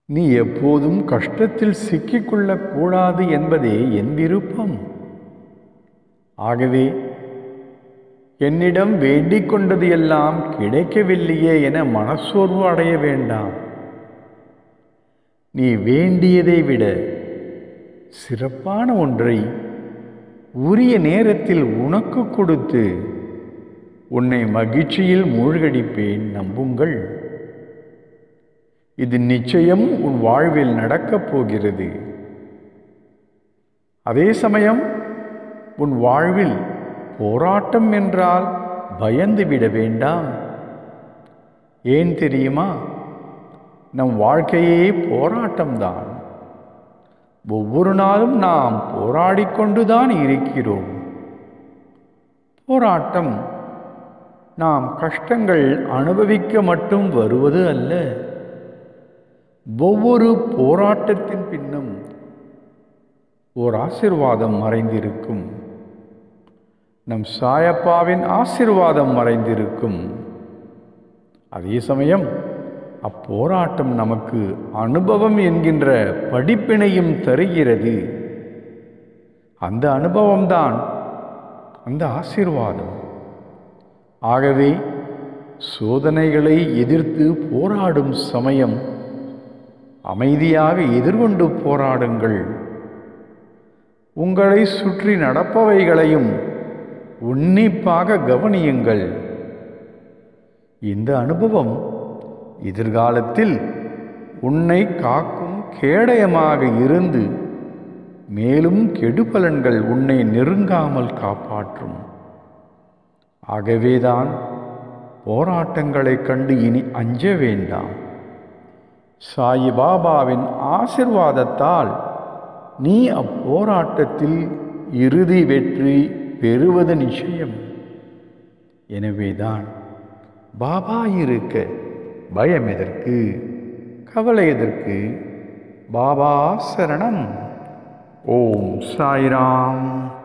நீ எப்போதும் கஷ்டத்தில் சிக்கிக்கொள்ளக் கூடாது என்பதே என் விருப்பம் ஆகவே என்னிடம் வேண்டிக் கொண்டது எல்லாம் கிடைக்கவில்லையே என மனசோர்வு அடைய வேண்டாம் நீ வேண்டியதை விட சிறப்பான ஒன்றை உரிய நேரத்தில் உனக்கு கொடுத்து உன்னை மகிழ்ச்சியில் மூழ்கடிப்பேன் நம்புங்கள் இது நிச்சயம் உன் வாழ்வில் நடக்கப் போகிறது அதே சமயம் உன் வாழ்வில் போராட்டம் என்றால் பயந்து விட வேண்டாம் ஏன் தெரியுமா நம் வாழ்க்கையே போராட்டம்தான் ஒவ்வொரு நாளும் நாம் போராடிக்கொண்டுதான் இருக்கிறோம் போராட்டம் நாம் கஷ்டங்கள் அனுபவிக்க மட்டும் வருவது அல்ல ஒவ்வொரு போராட்டத்தின் பின்னும் ஓர் ஆசிர்வாதம் மறைந்திருக்கும் நம் சாயப்பாவின் ஆசிர்வாதம் மறைந்திருக்கும் அதே சமயம் அப்போராட்டம் நமக்கு அனுபவம் என்கின்ற படிப்பினையும் தருகிறது அந்த அனுபவம்தான் அந்த ஆசீர்வாதம் ஆகவே சோதனைகளை எதிர்த்து போராடும் சமயம் அமைதியாக எதிர்கொண்டு போராடுங்கள் உங்களை சுற்றி நடப்பவைகளையும் உன்னிப்பாக கவனியுங்கள் இந்த அனுபவம் எதிர்காலத்தில் உன்னை காக்கும் கேடயமாக இருந்து மேலும் கெடுபலன்கள் உன்னை நெருங்காமல் காப்பாற்றும் ஆகவேதான் போராட்டங்களைக் கண்டு இனி அஞ்ச வேண்டாம் சாயி பாபாவின் ஆசிர்வாதத்தால் நீ அப்போராட்டத்தில் இறுதி வெற்றி பெறுவது நிச்சயம் எனவேதான் பாபா இருக்க பயம் எதற்கு கவலை எதற்கு பாபா சரணம் ஓம் சாய்ராம்